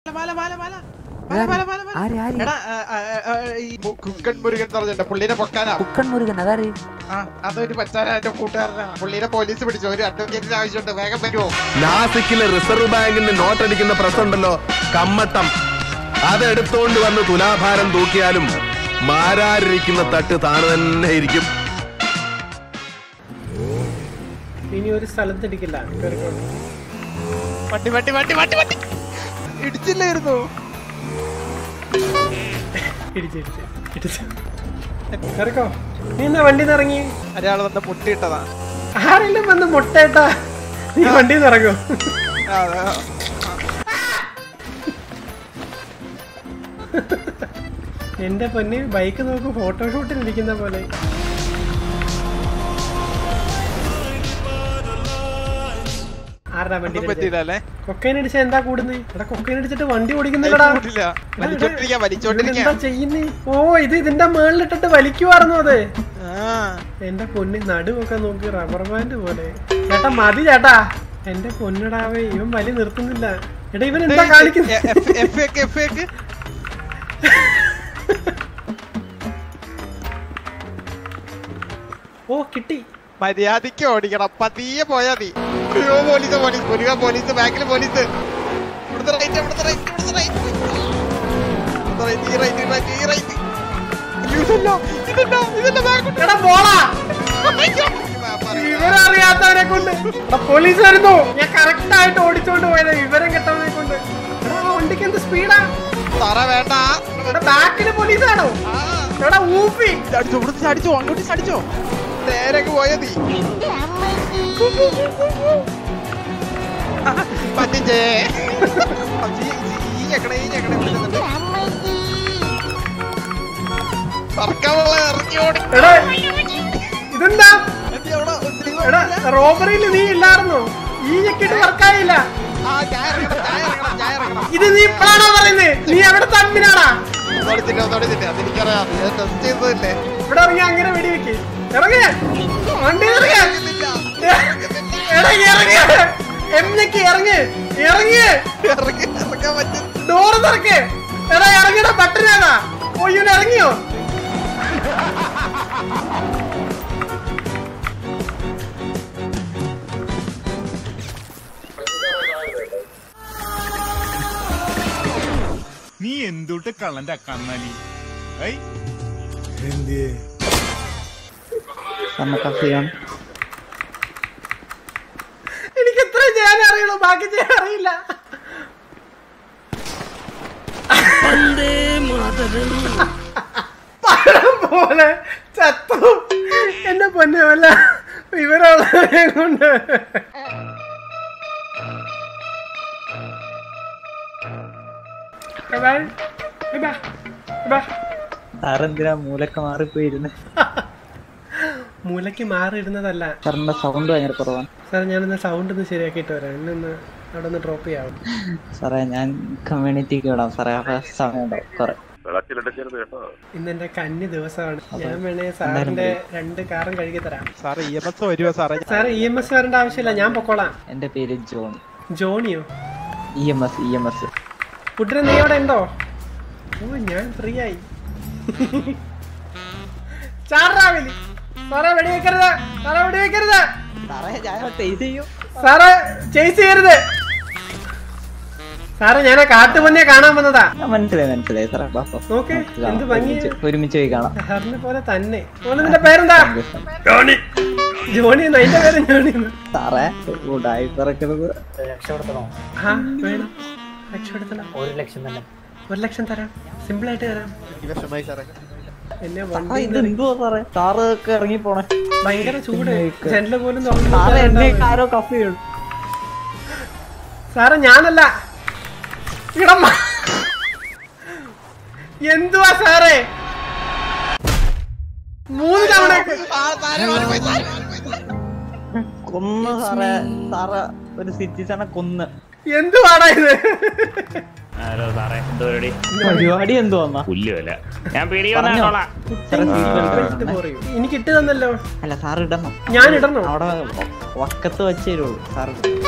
മാല മാല മാല മാല മാല മാല മാല ആര് ആര് എടാ ആ, ആ, ആ, ഈ മു- കുക്കൻ മുരുകൻ എന്ന് പറഞ്ഞിട്ട് പുള്ളിനെ പൊക്കാനാ കുക്കൻ മുരുകൻ അതാര് ആ അതൊരു പച്ചാര എന്റെ കൂട്ടുകാരനാ പുള്ളിനെ പോലീസ് പിടിച്ചു ഒരു അഡ്വക്കേറ്റിന് ആവശ്യമുണ്ട് വേഗം വരുമോ നാസിക്കിലെ റിസർവ് ബാങ്കിന്റെ നോട്ട് അടിക്കുന്ന പ്രസ് ഉണ്ടല്ലോ കമ്മട്ടം അതെടുത്തോണ്ട് വന്ന് തുലാഭാരം തൂക്കിയാലും മാരാരിരിക്കുന്ന തട്ട് താണു തന്നെ ഇരിക്കും ഇനി ഒരു സ്ഥലത്ത് ഇടിക്കില്ല കേറിക്കോ. വണ്ടി വണ്ടി വണ്ടി വണ്ടി വണ്ടി ഇടിച്ചില്ലായിരുന്നു ഇടിച്ച് ഇടിച്ച് ഇടിച്ച് കേറിക്കോ നീ എന്നാ വണ്ടിന്ന് ഇറങ്ങി ഒരാൾ വന്ന് പൊട്ടിയിട്ടതാ ആരെങ്കിലും വന്ന് മുട്ടേട്ടാ നീ വണ്ടിന്ന് ഇറങ്ങോ ആ, അതെ. എന്റെ പൊന്ന് ബൈക്ക് നോക്ക് ഫോട്ടോഷൂട്ടിൽ ഇരിക്കുന്ന പോലെ ആരുടെ വണ്ടി ഒന്നും പറ്റിയില്ല അല്ലേ കൊക്കൈൻ അടിച്ച എന്താ കൂടുന്നത് എടാ കൊക്കൈൻ അടിച്ചിട്ട് വണ്ടി ഓടിക്കുന്നില്ലടാ കൂട്ടില്ല വലിച്ചോണ്ടിരിക്കാം വലിച്ചോണ്ടിരിക്കാം എന്താ ചെയ്യുന്നേ ഓ ഇത് ഇതിന്റെ മേളിലിട്ടിട്ട് വലിക്കുവായിരുന്നു അത് ആ എന്റെ പൊന്ന് നടുവൊക്കെ നോക്കി റബ്ബർ ബാൻഡ് പോലെ ചേട്ടാ മതി ചേട്ടാ എന്റെ പൊന്നിടാവേ ഇവൻ വലി നിർത്തുന്നില്ല എടാ ഇവൻ എന്താ കാണിക്കുന്നത് എഫ് എക്ക് എഫ് എക്ക് ഓ കിട്ടി മര്യാദയ്ക്ക് ഓടിക്കണം പതിയെ പോയാ നീ അയ്യോ പോലീസ് പോലീസ് മുരുക പോലീസ് ബാക്കിൽ പോലീസ് ഇവിടുത്തെ റൈറ്റ് ഇവിടുത്തെ റൈറ്റ് ഇവിടുത്തെ റൈറ്റ് ഇവിടുത്തെ റൈറ്റ് ഈ റൈറ്റ് ഈ റൈറ്റ് ഈ റൈറ്റ് അയ്യോ ഇതല്ല ഇതല്ല ഇതല്ല ബാക്ക് എടാ പോളാ ഇവരറിയാത്തവരെ കൊണ്ട് എടാ, പോലീസ് വരുന്നു ഞാൻ കറക്റ്റ് ആയിട്ട് ഓടിച്ചോണ്ട് പോയത് വിവരം കെട്ടവനെ കൊണ്ട് എടാ ആ വണ്ടിക്ക് എന്ത് സ്പീഡാ തറ വേണ്ട എടാ ബാക്കില് പോലീസാണോ ആ, എടാ ഊപ്പി ചാടിച്ചോ ഇവിടുത്തെ ചാടിച്ചോ അങ്ങോട്ട് ചാടിച്ചോ നേരെ പോയാ നീ പറ്റിച്ചേ ഈ ഞെക്കണേ ഈ ഞെക്കണേ വിളിക്കുന്നുണ്ട് പറക്കാനുള്ള ഇറങ്ങി ഓടി എടാ ഇതെന്താ എന്തി അവിടെ ഒത്തിരി എടാ റോബറിയിൽ നീ ഇല്ലായിരുന്നോ ഈ ഞെക്കിട്ട് വർക്കായില്ല ആ ചായ ഇറങ്ങണം ചായ ഇറങ്ങണം ചായ ഇറങ്ങണം ഇത് നീ ഇപ്പഴാണോ പറയുന്നത് നീ എവിടെ തമ്മിനാടാ ഒന്നോടിച്ചിട്ട് ഒന്നോടിച്ചിട്ട് അതെനിക്കറിയാം ഞാൻ ടെസ്റ്റ് ചെയ്തതല്ലേ ഇവിടെ ഇറങ്ങി അങ്ങനെ വെടിവെക്ക് ഇറങ്ങി വണ്ടി ഇറങ്ങി എടാ ഇറങ്ങി എന്നൊക്കെ ഇറങ്ങി ഇറങ്ങി ഇറങ്ങി ഇറങ്ങാൻ പറ്റും ഡോറ് തുറക്ക് എടാ ഇറങ്ങിടാ പട്ടനാടാ ഓ ഇവൻ ഇറങ്ങിയോ നീ എന്തുട്ട് കള്ളന്റെ കണ്ണാലി ഐ എനിക്ക് ഇത്ര ചെയ്യാൻ അറിയുള്ളൂ ബാക്കി ചെയ്യാൻ അറിയില്ല പഴം പോലെ ചത്തു എന്നെ പൊന്നെ വല്ല വിവരമുള്ളവരെ കൊണ്ട് bye bye. Bye bye. Bye. സാറെന്തിനാ മൂലൊക്കെ മാറിപ്പോയിരുന്നു മൂലയ്ക്ക് മാറിയിരുന്നതല്ല സാറിന്റെ സൗണ്ട് ഭയങ്കര കുറവാണ് സാർ ഞാനൊന്ന് സൗണ്ട് ഒന്ന് ശരിയാക്കിയിട്ട് വരാം എന്നെ ഒന്ന് അവിടെ ഒന്ന് ഡ്രോപ്പ് ചെയ്യാവും സാറേ ഞാൻ കമ്മ്യൂണിറ്റിക്ക് വിടാം സാറേ ആ സമയം ഉണ്ടാവും കുറെ ഇന്ന് എന്റെ കന്നി ദിവസമാണ് ഞാൻ വേണേ സാറിന്റെ രണ്ട് കാറും കഴുകി തരാം സാറേ ഇ എം എസ് വരുമോ സാറേ സാർ ഇ എം എസ് വരേണ്ട ആവശ്യമില്ല ഞാൻ പൊക്കോളാം എന്റെ പേര് ജോൺ ജോണിയോ E M S E M S കുട്ടിന് നീ അവിടെ ഉണ്ടോ ഓ ഞാൻ ഫ്രീ ആയി ചാറാവിലി സാറേ വെടിവെക്കരുത് സാറേ വെടിവെക്കരുത് സാറേ ഞാൻ ടേസ്റ്റ് ചെയ്യും സാറേ ചേസ് ചെയ്യരുത് സാറേ ഞാൻ ആ കാട്ടുപന്നിയെ കാണാൻ വന്നതാ ആ, മനസ്സിലായി മനസ്സിലായി സാറേ ബാ, ബാ. നോക്ക് നമുക്ക് കാണാം. എന്ത് ഭംഗി ഒരുമിച്ച് ഒരുമിച്ച് പോയി കാണാം സാറിനെ പോലെ തന്നെ ഓനെ നിന്റെ പേരെന്താ ജോണി ജോണി എന്നാ എന്റെ പേര് ജോണി എന്ന്. സാറേ ഉണ്ടായി പിറക്കുന്നത് ആ വേണം രക്ഷപ്പെടുത്തണം ഒരു ലക്ഷം തന്നെ ഒരു ലക്ഷം തരാം സിമ്പിൾ ആയിട്ട് തരാം വിഷമായി സാറേ എന്നെ ആ, വണ്ടി ഇത് എന്തുവാ സാറേ സാറ് ഒക്കെ ഇറങ്ങി പോണേ ഭയങ്കര ചൂട് ജനല് പോലും സാറേ എന്നെ തുറന്നു ആരോ കഫ് ചെയ്യും സാറേ ഞാനല്ല ഇടമ്മ എന്തുവാ സാറേ മൂന്ന് തവണ ആ, സാറേ മാറിപ്പോയി, സാറേ മാറിപ്പോയി. കൊന്ന് സാറേ സാറ് ഒരു സിറ്റിസണെ കൊന്ന് എന്തുവാടാ ഇത് ഹലോ സാറേ എന്തോ പരിപാടി പരിപാടി എന്തുവാ പുല്ലുമല്ല ഞാൻ പേടി പറഞ്ഞോ. വന്നോളാം സാറേ seat belt ഇട്ട് ഇടണേ. പോറിയോ? എനിക്ക് ഇട്ട് തന്നല്ലോ അല്ല സാറ് ഇടണം ഞാൻ ഇടണോ അവിടെ വക്കത്ത് വെച്ചേ തരുള്ളൂ സാറ്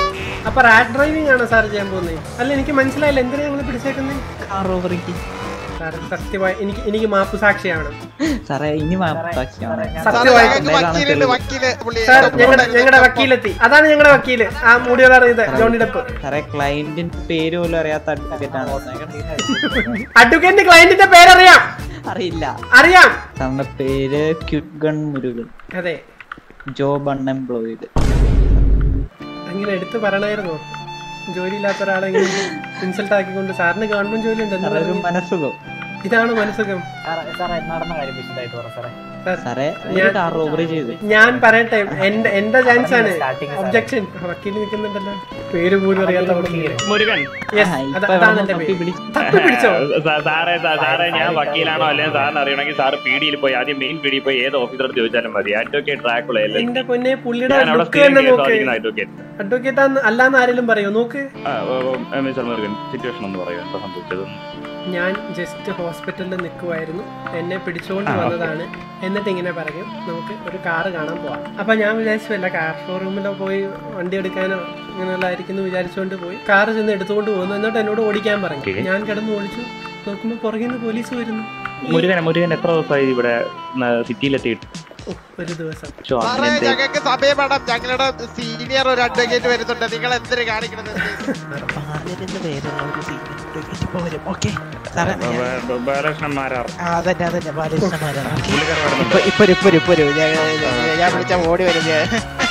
അപ്പൊ റാറ്റ് ഡ്രൈവിംഗ് ആണോ സാർ ചെയ്യാൻ പോകുന്നത് അല്ല എനിക്ക് മനസ്സിലായില്ല എന്തിനാ ഞങ്ങൾ പിടിച്ചേക്കുന്നത് കാർ റോബറിക്ക് സാർ സത്യമായി എനിക്ക് എനിക്ക് മാപ്പ് സാക്ഷിയാണ് സാറേ ഇനി മാപ്പാക്കിയാണ് സാറേ സത്യമായിട്ടും ഞങ്ങൾക്ക് വക്കീലുണ്ട് വക്കീല് പുള്ളി സാർ ഞങ്ങളുടെ ഞങ്ങളുടെ വക്കീലെത്തി അതാണ് ഞങ്ങളുടെ വക്കീല് ആ മുടിയോട് അറിയത് ജോണി ഡെപ്പ് സാറേ ക്ലയന്റിന്റെ പേര് പോലും അറിയാത്ത അഡ്വക്കേറ്റ് ആണ് അഡ്വക്കേറ്റിന്റെ ക്ലയന്റിന്റെ പേരറിയാം അറിയില്ല അറിയാം സാറിന്റെ പേര് ക്യുറ്റ് ഗൺ മുരുകൻ അതെ ജോബ് അൺഎംപ്ലോയിഡ് അങ്ങനെ എടുത്ത് പറയണായിരുന്നോ ജോലി ഇല്ലാത്ത ഒരാളെ ഇൻസൾട്ട് ആക്കിക്കൊണ്ട് സാറിന് ഗവൺമെന്റ് ജോലി ഉണ്ട് സാറേ ഒരു മനസ്സുഖം ഇതാണ് മനസ്സുഖം നടന്ന കാര്യം വിശദമായിട്ട് പറ സാറേ സാർ സാറേ ഒരു കാർ റോബറി ചെയ്തു ഞാൻ പറയട്ടെ എന്റെ എന്റെ ചാൻസ് ആണ് ഒബ്ജക്ഷൻ വക്കീൽ നിൽക്കുന്നുണ്ടല്ലോ പേര് പോലും അറിയാത്ത മുരുകൻ യെസ് ആ, ഇപ്പൊ അതാണ് എവിടുന്നോ എന്റെ തപ്പി പേര് പിടിച്ച് തപ്പി പിടിച്ചോ സാ- സാറേ സാ- സാറേ ഞാൻ വക്കീലാണോ അല്ലെങ്കിൽ സാറിന് അറിയണമെങ്കിൽ സാറ് പീഡിയിൽ പോയി ആദ്യം മെയിൻ പീഡിയിൽ പോയി ഏത് ഓഫീസറോട് ചോദിച്ചാലും മതി അഡ്വക്കേറ്റ് ട്രാക്കുള അല്ലേ എന്റെ പൊന്നെ പുള്ളിയുടെ ഞാൻ അവിടെ ലുക്ക് തന്നെ സ്ഥിരം കേസ് നോക്ക് വാദിക്കുന്ന അഡ്വക്കേറ്റ് അഡ്വക്കേറ്റ് അല്ലാന്ന് ആരെങ്കിലും പറയോ നോക്ക് മിസ്റ്റർ മുരുകൻ സിറ്റുവേഷൻ ഒന്ന് പറയൂ എന്താ സംഭവിച്ചത് ഞാൻ ജസ്റ്റ് ഹോസ്പിറ്റലിൽ നിൽക്കുമായിരുന്നു എന്നെ പിടിച്ചുകൊണ്ട് വന്നതാണ് എന്നിട്ട് ഇങ്ങനെ പറയും നമുക്ക് ഒരു കാറ് കാണാൻ പോവാം അപ്പൊ ഞാൻ വിചാരിച്ചു വല്ല കാർ ഷോറൂമിലോ പോയി വണ്ടി എടുക്കാനോ അങ്ങനെയുള്ളതായിരിക്കും എന്ന് വിചാരിച്ചുകൊണ്ട് പോയി കാറ് ചെന്ന് എടുത്തുകൊണ്ട് പോകുന്നു എന്നിട്ട് എന്നോട് ഓടിക്കാൻ പറഞ്ഞു Okay. ഞാൻ കിടന്ന് ഓടിച്ചു നോക്കുമ്പോൾ പുറകിൽ നിന്ന് പോലീസ് വരുന്നു മുരുകൻ മുരുകൻ എത്ര ദിവസമായി ഇവിടെ സിറ്റിയിലെത്തിയിട്ട് ഓ, ഒരു ദിവസം ചോ, സാറേ അങ്ങനത്തെ ഞങ്ങൾക്ക് സമയം വേണം ഞങ്ങളുടെ സീനിയർ ഒരു അഡ്വക്കേറ്റ് വരുന്നുണ്ട് നിങ്ങൾ എന്തിനു കാണിക്കണത് ബാലരെന്ന് പേരുള്ള ഒരു സീനിയർ പോരും ഓക്കെ സാറേ ബ- ബ- ബാലകൃഷ്ണന്മാരാർ ആ, അതന്നെ അതന്നെ ബാലകൃഷ്ണന്മാരാണ് ഓക്കെ പുള്ളിക്കാരൻ വരുന്നുണ്ടോ? ഇപ്പൊ ഇപ്പൊ ഇപ്പൊ ഇപ്പൊ ഒരു ഞാൻ ഞാൻ- ഞാൻ വിളിച്ച ഓടി വരും ഞാൻ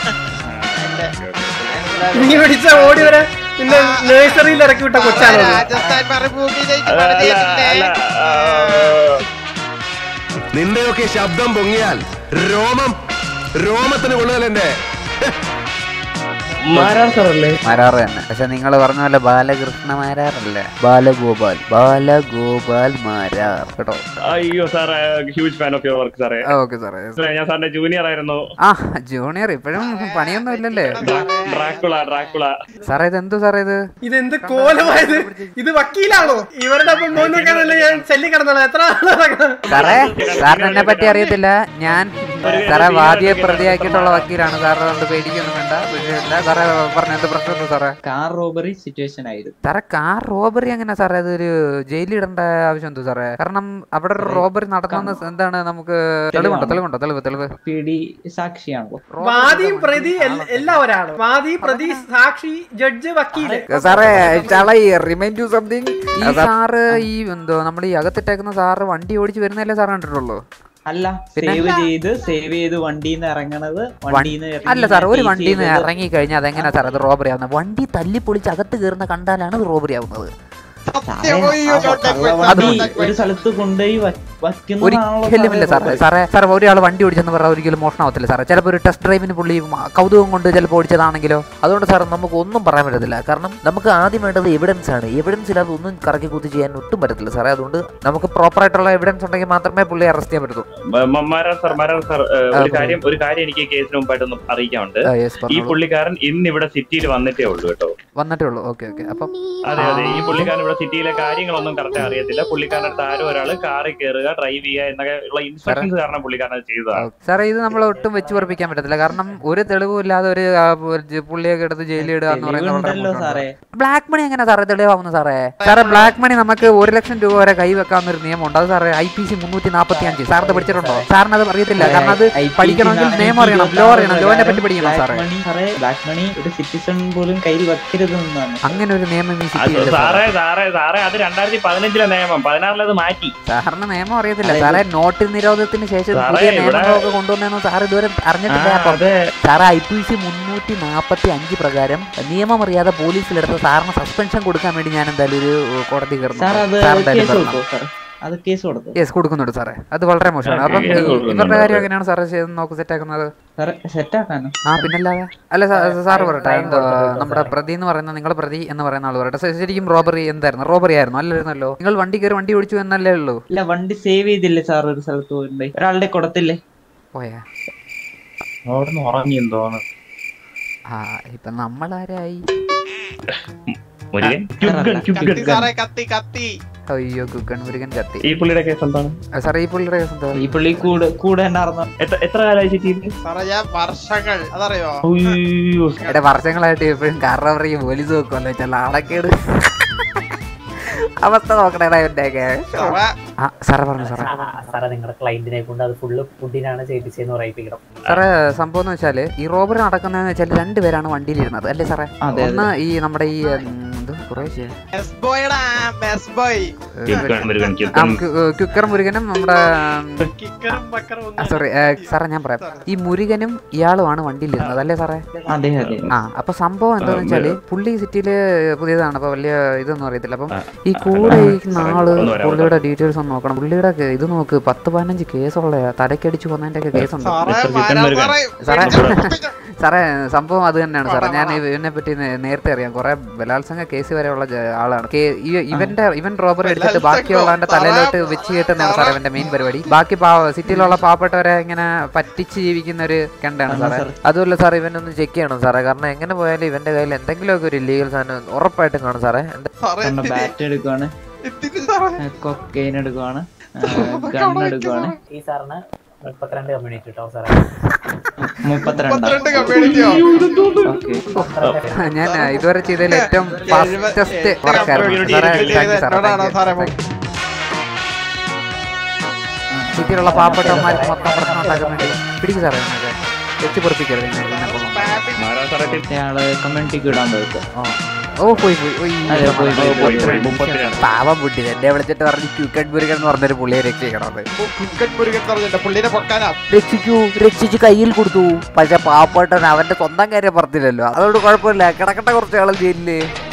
നീ പിടിച്ച ഓടി വരാൻ പിന്നെ നഴ്സറിയിൽ ഇറക്കി വിട്ട കൊച്ചാണോ അത്? രാജസ്ഥാൻ മറുഭൂമിയിലേക്ക് അല്ല, അല്ല, പറഞ്ഞിട്ടുണ്ട്. അല്ല, ആ, നിന്റെയൊക്കെ ശബ്ദം പൊങ്ങിയാൽ രോമം രോമത്തിന് കൊള്ളുകയല്ലേ മാരാർ സാറല്ലേ മാരാറ് തന്നെ പക്ഷെ നിങ്ങൾ പറഞ്ഞ പോലെ ബാലകൃഷ്ണ മാരാറല്ലേ ബാലഗോപാൽ ബാലഗോപാൽ മാരാർ കേട്ടോ അയ്യോ സാറേ huge fan of your work സാറേ ഓക്കെ സാറേ സാറേ, ഞാൻ സാറിന്റെ ജൂനിയർ ആയിരുന്നു ആ ജൂനിയർ ഇപ്പോഴും പണിയൊന്നും ഇല്ലല്ലേ ഡ്രാ- ഡ്രാക്കുള ഡ്രാക്കുള സാറേ ഇത് എന്തു സാറേ ഇത് ഇതെന്ത് കോലമായത് ഇത് വക്കീലാണോ ഇവരുടെ ഒപ്പം മോൻ നോക്കാനല്ലേ ഞാൻ ചെല്ലി കിടന്നോളാം എത്ര ആളാ നടക്കണം? സാറേ സാറിന് എന്നെ പറ്റി അറിയത്തില്ല ഞാൻ സാറേ വാദിയെ പ്രതിയാക്കിയിട്ടുള്ള വക്കീലാണ് സാറ് അതുകൊണ്ട് പേടിക്കൊന്നും വേണ്ട വിഷയമില്ല സാറേ പറഞ്ഞ എന്ത് പ്രശ്നം സാറേ കാർ റോബറി സിറ്റുവേഷൻ ആയിരുന്നു സാറേ കാർ റോബറി എങ്ങനെ സാറേ അതൊരു ജയിലിൽ ഇടേണ്ട ആവശ്യം എന്തോ സാറേ കാരണം അവിടെ ഒരു റോബറി നടക്കുന്ന എന്താണ് നമുക്ക് തെളിവുണ്ടോ തെളിവുണ്ടോ തെളിവ് തെളിവ് പി ഡി സാക്ഷിയാണല്ലോ വാദിയും പ്രതി എല്ല- എല്ലാവരാണ് വാദി പ്രതി സാക്ഷി ജഡ്ജ് വക്കീല് സാറേ ചളൈ റിമൈൻഡ് യു സംതിങ് ഈ സാറ് ഈ എന്തോ നമ്മൾ ഈ അകത്തിട്ടേക്കുന്ന സാറ് വണ്ടി ഓടിച്ച് വരുന്നല്ലേ സാർ കണ്ടിട്ടുള്ളൂ അല്ല സേവ് ചെയ്ത് സേവ് ചെയ്ത് വണ്ടിയിൽ നിന്ന് ഇറങ്ങണത് വണ്ടിയിൽ നിന്ന് അല്ല സാർ ഒരു വണ്ടിയിൽ നിന്ന് ഇറങ്ങി കഴിഞ്ഞാൽ അതെങ്ങനെ സാർ അത് റോബറി ആവുന്നത് വണ്ടി തല്ലി പൊളിച്ച് അകത്ത് കയറുന്ന കണ്ടാലാണ് റോബറി ആവുന്നത് സത്യം അയ്യോ, don't take my- അത് don't take my- ഒരു സ്ഥലത്ത് കൊണ്ടുപോയി വ- വയ്ക്കുന്നതാണല്ലോ ഒരിക്കലും ഇല്ല സാറേ സാറേ സാറേ സാറേ ഒരാൾ വണ്ടി ഓടിച്ചെന്ന് പറഞ്ഞാൽ ഒരിക്കലും മോഷണമാവത്തില്ല സാറേ ചിലപ്പോൾ ഒരു ടെസ്റ്റ് ഡ്രൈവിന് പുള്ളി മ- കൗതുകം കൊണ്ട് ചിലപ്പോൾ ഓടിച്ചതാണെങ്കിലോ അതുകൊണ്ട് സാർ നമുക്ക് ഒന്നും പറയാൻ പറ്റത്തില്ല കാരണം നമുക്ക് ആദ്യം വേണ്ടത് എവിഡൻസ് ആണ് എവിഡൻസ് ഇല്ലാതെ ഒന്നും കറക്കി കുത്തി ചെയ്യാൻ ഒട്ടും പറ്റത്തില്ല സാറേ അതുകൊണ്ട് നമുക്ക് പ്രോപ്പർ ആയിട്ടുള്ള എവിഡൻസ് ഉണ്ടെങ്കിൽ മാത്രമേ പുള്ളി അറസ്റ്റ് ചെയ്യാൻ പറ്റൂ മ- മ- മാരാർ സാർ മാരാർ സാർ ഏ, ഒരു കാര്യം ഒരു കാര്യം എനിക്ക് കേസിന് മുമ്പായിട്ടൊന്ന് അറിയിക്കാനുണ്ട് ആ, yes, ഈ പറഞ്ഞോളൂ. പുള്ളിക്കാരൻ ഇന്ന് ഇവിടെ സിറ്റിയിൽ വന്നിട്ടേ ഉള്ളൂ കേട്ടോ വന്നിട്ടേ ഉള്ളൂ ഓക്കെ ഓക്കെ അപ്പം അതെ അതെ ഈ പുള്ളിക്കാരൻ ഇവിടെ സിറ്റിയിലെ കാര്യങ്ങളൊന്നും കറക്റ്റ് അറിയത്തില്ല പുള്ളിക്കാരൻ്റെ അടുത്ത് ആരും ഒരാൾ കാറിൽ കയറുക ഡ്രൈവ് ചെയ്യുക എന്നൊക്കെ ഉള്ള ഇൻസ്ട്രക്ഷൻസ് കാരണം പുള്ളിക്കാരൻ അത് ചെയ്തതാണ് സാറേ ഇത് നമ്മൾ ഒട്ടും വെച്ച് പറപ്പിക്കാൻ പറ്റത്തില്ല കാരണം ഒരു തെളിവും ഇല്ലാതെ ഒരു ആ, ഒരു ജ- പുള്ളിയൊക്കെ എടുത്ത് ജയിലിൽ ഇടുക എന്ന് പറയുന്നത് വളരെ തെളിവുണ്ടല്ലോ മോശമാണ് സാറേ ബ്ലാക്ക് മണി എങ്ങനെ സാറേ തെളിവാകുന്നു സാറേ സാറേ ബ്ലാക്ക് മണി നമുക്ക് ഒരു ലക്ഷം രൂപ വരെ കൈവെക്കാവുന്ന ഒരു നിയമമുണ്ട് അത് സാറേ ഐ പി സി മുന്നൂറ്റി നാൽപ്പത്തി അഞ്ച് സാറിന് പഠിച്ചിട്ടുണ്ടോ സാറിന് അത് അറിയത്തില്ല കാരണം അത് IPC പഠിക്കണമെങ്കിൽ നിയമം അറിയണം ലോ അറിയണം ലോനെ പറ്റി പഠിക്കണം ബ്ലാക്ക് സാറേ മണി സാറേ ബ്ലാക്ക് മണി ഒരു സിറ്റിസൺ പോലും കയ്യിൽ വെക്കരുതെന്നാണ് അങ്ങനെ ഒരു നിയമം ഈ അത് സിറ്റിയിൽ സാറേ സാറേ സാറേ അത് രണ്ടായിരത്തി പതിനഞ്ചിലെ നിയമം പതിനാറിലത് മാറ്റി സാറിന് നിയമം അറിയത്തില്ല സാറേ നോട്ട് നിരോധനത്തിന് ശേഷം സാറേ, പുതിയ ഇവിടെ- നിയമങ്ങളൊക്കെ കൊണ്ടുവന്നെന്ന് സാർ ഇതുവരെ അറിഞ്ഞിട്ടില്ല ആ, അപ്പം അതെ. സാറ് ഐ പി സി മുന്നൂറ്റി നാൽപ്പത്തി അഞ്ച് പ്രകാരം നിയമം അറിയാതെ പോലീസിലെടുത്ത് സാറിന് സസ്പെൻഷൻ കൊടുക്കാൻ വേണ്ടി ഞാൻ എന്തായാലും ഒരു കോടതി സാർ കയറുന്നു അത് സാർ എന്തായാലും കേസ് വരണം. കൊടുക്കോ സാർ അത് കേസ് കൊടുത്തു യെസ് കൊടുക്കുന്നുണ്ട് സാറേ അത് വളരെ മോശമാണ് അപ്പം കേസ് ഈ- കൊടുക്കുന്നുണ്ട്. ഇവരുടെ കാര്യം എങ്ങനെയാണ് സാറേ ചെയ്ത് നോക്ക് സെറ്റ് ആക്കുന്നത് സാറേ സെറ്റാക്കാനോ ആ പിന്നല്ലാതെ അല്ല സാ- സാറ് പറയട്ടെ എന്തോ നമ്മുടെ പ്രതി എന്ന് പറയുന്ന നിങ്ങൾ പ്രതി എന്ന് പറയുന്ന ആൾ പറയട്ടെ ശ- ശരിക്കും റോബറി എന്തായിരുന്നു റോബറി ആയിരുന്നു അല്ലായിരുന്നല്ലോ നിങ്ങൾ വണ്ടി കയറി വണ്ടി ഓടിച്ചു എന്നല്ലേ ഉള്ളൂ ഇല്ല വണ്ടി സേവ് ചെയ്തില്ലേ സാർ ഒരു സ്ഥലത്ത് പോയിട്ടുണ്ടായി ഒരാളുടെ കൊടുത്തില്ലേ പോയാ അവിടുന്ന് ഉറങ്ങി എന്തോന്ന് ആ ഇപ്പൊ നമ്മളാരായി മുരുകൻ ക്യുബ്ഗൺ കത്തി ക്യുബ്ഗൺ സാറേ കത്തി കത്തി അയ്യോ കുക്കൺ മുരുകൻ ചത്തി ഈ പുള്ളിയുടെ കേസ് എന്താണ് സാറേ ഈ പുള്ളിയുടെ കേസ് എന്താ ഈ പുള്ളി കൂടെ കൂടെ ഉണ്ടായിരുന്ന എത്ര എത്ര കാലമായി സിറ്റിയിൽ സാറേ ഞാൻ വർഷങ്ങൾ അതറിയോ ഉയ്യോ. എന്റെ വർഷങ്ങളായിട്ട് എപ്പോഴും കാരണ പറയും പോലീസ് നോക്കുമല്ലോ വെച്ചാൽ ആളക്കേട് അവസ്ഥ നോക്കണേടാ ഇവന്റെയൊക്കെ സാറേ ആ സാറേ പറഞ്ഞു സാറേ സാറേ നിങ്ങളുടെ ക്ലയന്റിനെ കൊണ്ട് അത് ഫുള്ള് ഫുഡിനാണ് ചെയ്യിപ്പിച്ചതെന്ന് പറയിപ്പിക്കണം സാറേ സംഭവം എന്ന് വെച്ചാല് ഈ റോബറി നടക്കുന്നതെന്ന് വെച്ചാൽ രണ്ടുപേരാണ് വണ്ടിയിലിരുന്നത് അല്ലേ സാറേ അതെ. ഒന്ന് ഈ നമ്മുടെ ഈ ഉം, എന്ത് കുറേശ്ശെ മെസ് ബോയടാ മെസ് ബോയ് കിൽക്കാൻ മുരുകൻ ആ, കിൽക്കാൻ കു- ക്യുക്കർ മുരുകനും നമ്മുടെ കിക്കറും ബക്കറും ഒന്നും സോറി സാറേ ഞാൻ പറയാം ഈ മുരുകനും ഇയാളുമാണ് വണ്ടിയിലിരുന്നത് അല്ലേ സാറേ അതെ അതെ ആ അപ്പൊ സംഭവം എന്താന്ന് വെച്ചാല് പുള്ളി സിറ്റിയില് പുതിയതാണ് അപ്പൊ വലിയ ഇതൊന്നും അറിയത്തില്ല അപ്പം ഈ കൂടെ ഇരിക്കുന്ന ആള് ഒന്ന് വരാമോ? പുള്ളിയുടെ ഡീറ്റെയിൽസ് ഒന്ന് നോക്കണം പുള്ളിയുടെ കേ- ഇത് നോക്ക് പത്ത് പതിനഞ്ച് കേസുള്ള തലക്കടിച്ച് കൊന്നതിന്റെ ഒക്കെ കേസുണ്ട് സാറേ മിസ്റ്റർ മാരാ കിക്കൻ മുരുകൻ. സാറേ സാറേ സാറേ സംഭവം അത് തന്നെയാണ് സാറേ ഞാൻ ഇവനെ പറ്റി നേ- നേരത്തെ അറിയാം കുറെ ബലാത്സംഗ കേസ് വരെയുള്ള ജ- ആളാണ് കേ- ഈ- ഇവന്റെ ഇവൻ റോബറി എടുത്തിട്ട് ബലാത്സംഗം? ബാക്കിയുള്ളവന്റെ തലയിലോട്ട് സാറേ, വെച്ച് കെട്ടുന്നതാണ് സാറേ സാറേ. ഇവന്റെ മെയിൻ പരിപാടി ബാക്കി പാവ- സിറ്റിയിലുള്ള പാവപ്പെട്ടവരെ ഇങ്ങനെ പറ്റിച്ച് ജീവിക്കുന്ന ഒരു കണ്ടാണ് സാറേ അതുമല്ല സാർ ഇവനൊന്ന് ചെക്ക് ചെയ്യണം സാറേ കാരണം എങ്ങനെ പോയാലും ഇവന്റെ കയ്യിൽ എന്തെങ്കിലുമൊക്കെ ഒരു ഇല്ലീഗൽ സാധനം ഉറപ്പായിട്ടും കാണും സാറേ എന്താ- സാറേ എന്തിന്? ബാറ്റ് എടുക്കുവാണ് എന്തിന് സാറേ കൊക്കെയിൻ എടുക്കുവാണ് ഗൺ എടുക്കുവാണ് ഈ സാറിന് മുപ്പത്തിരണ്ട് കമ്മ്യൂണിറ്റി കേട്ടോ സാറേ മുപ്പത്തിരണ്ടാം പന്ത്രണ്ട് കമ്മ്യൂണിറ്റിയോ ഓക്കെ ഞാൻ ഇതുവരെ ചെയ്തതിൽ ഏറ്റവും ഫാസ്റ്റസ്റ്റ് വർക്കായിരുന്നു സാറേ താങ്ക് യു സാറേ എന്നോടാണോ സാറേ താങ്ക് യു. സിറ്റിയിലുള്ള പാവപ്പെട്ടവന്മാർക്ക് മൊത്തം പ്രശ്നം ഉണ്ടാക്കാൻ വേണ്ടി പിടിക്കും സാറേ എന്നൊക്കെ വെച്ച് പൊറപ്പിക്കരുത് എന്നെ എന്നെ കൊള്ളാം. മാരാ സാറേ ടിപ്പ്. ഇയാള് കമ്മ്യൂണിറ്റിക്ക് ഇടാൻ പോയിട്ട് ഓ പോയി പോയി ഓയ്, അതെ, പോയി, പോയി, പോയി, പോയി. മുപ്പത്തിരണ്ട്. പാവം പുട്ടി എന്നെ വിളിച്ചിട്ട് പറഞ്ഞു ക്യൂക്കറ്റ് മുരുകൻ എന്ന് പറഞ്ഞൊരു പുള്ളിയെ രക്ഷിക്കണത് കുക്കൻ മുരുകൻ പറഞ്ഞിട്ട് പുള്ളിനെ പൊക്കാനാ രക്ഷിക്കൂ രക്ഷിച്ച് കയ്യിൽ കൊടുത്തു പക്ഷെ പാവപ്പെട്ടവൻ അവന്റെ സ്വന്തം കാര്യം പറഞ്ഞില്ലല്ലോ അതുകൊണ്ട് കുഴപ്പമില്ല കിടക്കട്ടെ കുറച്ച് ആളും ജയിലില്